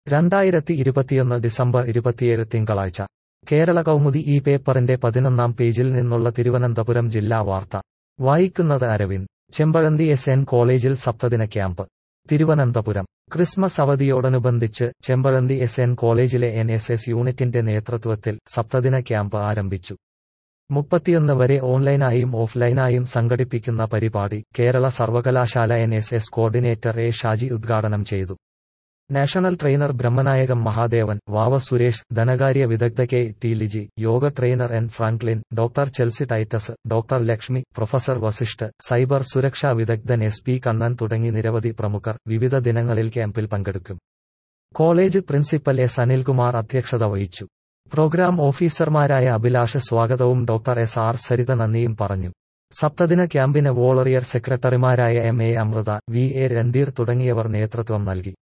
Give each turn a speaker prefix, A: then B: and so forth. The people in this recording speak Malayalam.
A: രണ്ടായിരത്തി ഇരുപത്തിയൊന്ന് ഡിസംബർ ഇരുപത്തിയേഴ് തിങ്കളാഴ്ച കേരള കൗമുദി ഈ പേപ്പറിന്റെ പതിനൊന്നാം പേജിൽ നിന്നുള്ള തിരുവനന്തപുരം ജില്ലാ വാർത്ത വായിക്കുന്നത് അരവിന്ദ് ചെമ്പഴന്തി എസ് എൻ കോളേജിൽ സപ്തദിന ക്യാമ്പ് തിരുവനന്തപുരം ക്രിസ്മസ് അവധിയോടനുബന്ധിച്ച് ചെമ്പഴന്തി എസ് എൻ കോളേജിലെ എൻ എസ് എസ് യൂണിറ്റിന്റെ നേതൃത്വത്തിൽ സപ്തദിന ക്യാമ്പ് ആരംഭിച്ചു മുപ്പത്തിയൊന്ന് വരെ ഓൺലൈനായും ഓഫ്ലൈനായും സംഘടിപ്പിക്കുന്ന പരിപാടി കേരള സർവകലാശാല N S S coordinator A Shaji ഉദ്ഘാടനം ചെയ്തു നാഷണൽ ട്രെയിനർ ബ്രഹ്മനായകം മഹാദേവൻ വാവ സുരേഷ് ധനകാര്യ വിദഗ്ധ K T Liji yoga trainer N Franklin doctor Chelsea Titus doctor Lakshmi professor Vasisht cyber സുരക്ഷാ വിദഗ്ധൻ എസ് പി കണ്ണൻ തുടങ്ങി നിരവധി പ്രമുഖർ വിവിധ ദിനങ്ങളിൽ ക്യാമ്പിൽ പങ്കെടുക്കും കോളേജ് പ്രിൻസിപ്പൽ എസ് അനിൽകുമാർ അധ്യക്ഷത വഹിച്ചു പ്രോഗ്രാം ഓഫീസർമാരായ അഭിലാഷ് സ്വാഗതവും ഡോക്ടർ എസ് ആർ സരിത നന്ദിയും പറഞ്ഞു സപ്തദിന ക്യാമ്പിന് വോളറിയർ സെക്രട്ടറിമാരായ M A Amritha V A Randheer തുടങ്ങിയവർ നേതൃത്വം നൽകി